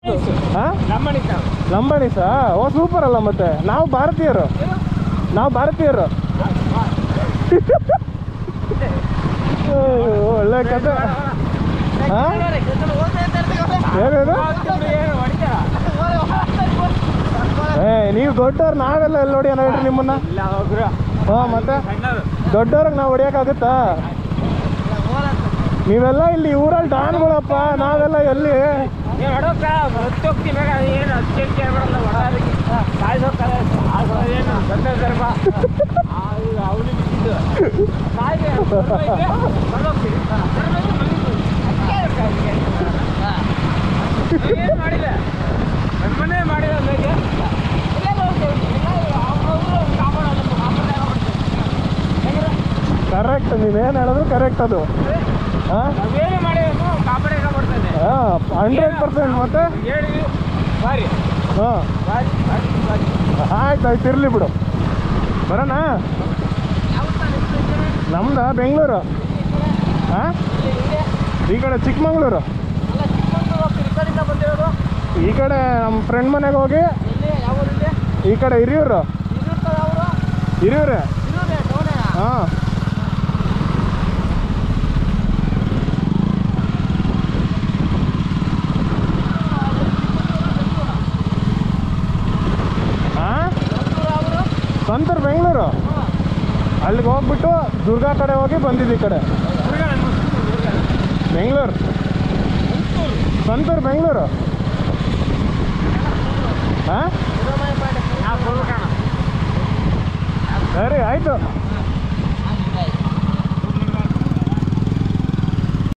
ಹಾ ನಮ್ಮನೆ ಲಂಬಾಣಿಸಾ ಓ ಸೂಪರ್ ಅಲ್ಲ ಮತ್ತೆ ನಾವು ಭಾರತೀಯರು ನಾವು ಭಾರತೀಯರು ಏ, ಒಳ್ಳೆ ಕತೆ ಹಾ ಏನೇನು ಏ ನೀವು ದೊಡ್ಡವ್ರು ನಾವೆಲ್ಲ ಎಲ್ಲಿ ಹೊಡಿಯೋಣ ಹೇಳ್ರಿ ನಿಮ್ಮನ್ನ ಇಲ್ಲ ಹೋಗ್ರು ಹಾ ಮತ್ತೆ ಸಣ್ಣದು ದೊಡ್ಡವ್ರಿಗೆ ನಾವು ಹೊಡಿಯೋಕ್ಕಾಗುತ್ತಾ ನೀವೆಲ್ಲ ಇಲ್ಲಿ ಊರಲ್ಲಿ ಡಾನ್ಗಳಪ್ಪ ನಾವೆಲ್ಲ ಎಲ್ಲಿ ನೀವು ಹೊಡೋಕ ಹತ್ತು ಹೋಗ್ತೀವಿ ಬೇಗ ಏನು ಹತ್ತು ಕೆಜಿ ಕೇಳ್ಬಿಡಲ್ಲ ಹೊಡೋದಕ್ಕೆ ಕಾಯ್ಸೋಕ್ಕಾಗ ಏನು ಗಂಧ ಗರ್ಭ ಅವನು ಬಿಟ್ಟಿದ್ದು ಕಾಯ್ದೆ ಹೊರಗೋಗ್ತೀವಿ ಏನು ಮಾಡಿದೆ ನಮ್ಮನೆ ಮಾಡಿದ ಮೇಲೆ ಕರೆಕ್ಟ್ ನೀವೇನು ಹೇಳಿದ್ರು ಕರೆಕ್ಟ್ ಅದು ಹಾಂ ನಾವೇನು ಮಾಡಿದ್ರು ಕಾಪಾಡಿ ಬರ್ತದೆ ಹಾಂ ಹಂಡ್ರೆಡ್ ಪರ್ಸೆಂಟ್ ಮತ್ತೆ ಹೇಳಿ ಬಾರಿ ಹಾಂ ಬಾರಿ ಬಾರಿ ಬಾರಿ ಆಯ್ತು ಆಯ್ತು ಇರಲಿ ಬಿಡು ಬರೋಣ ನಮ್ದ ಬೆಂಗಳೂರು ಹಾಂ ಈ ಕಡೆ ಚಿಕ್ಕಮಂಗ್ಳೂರು ಬಂದಿರೋದು ಈ ಕಡೆ ನಮ್ಮ ಫ್ರೆಂಡ್ ಮನೆಗೆ ಹೋಗಿ ಎಲ್ಲಿ ಯಾವ ಊರಲ್ಲಿ ಈ ಕಡೆ ಹಿರಿಯೂರು ಇರುತ್ತದ ಅವರು ಹಿರಿಯೂರೇ ಇರೋದೇ ಟೌನೇ ಹಾಂ ಹಾಂ ಅವರು ಸ್ವಂತರು ಬೆಂಗಳೂರು ಅಲ್ಲಿಗೆ ಹೋಗ್ಬಿಟ್ಟು ದುರ್ಗಾ ಕಡೆ ಹೋಗಿ ಬಂದಿದ್ದು ಈ ಕಡೆ ಬೆಂಗಳೂರು ಸ್ವಂತರು ಬೆಂಗಳೂರು ಹಾಂ ಸರಿ ಆಯಿತು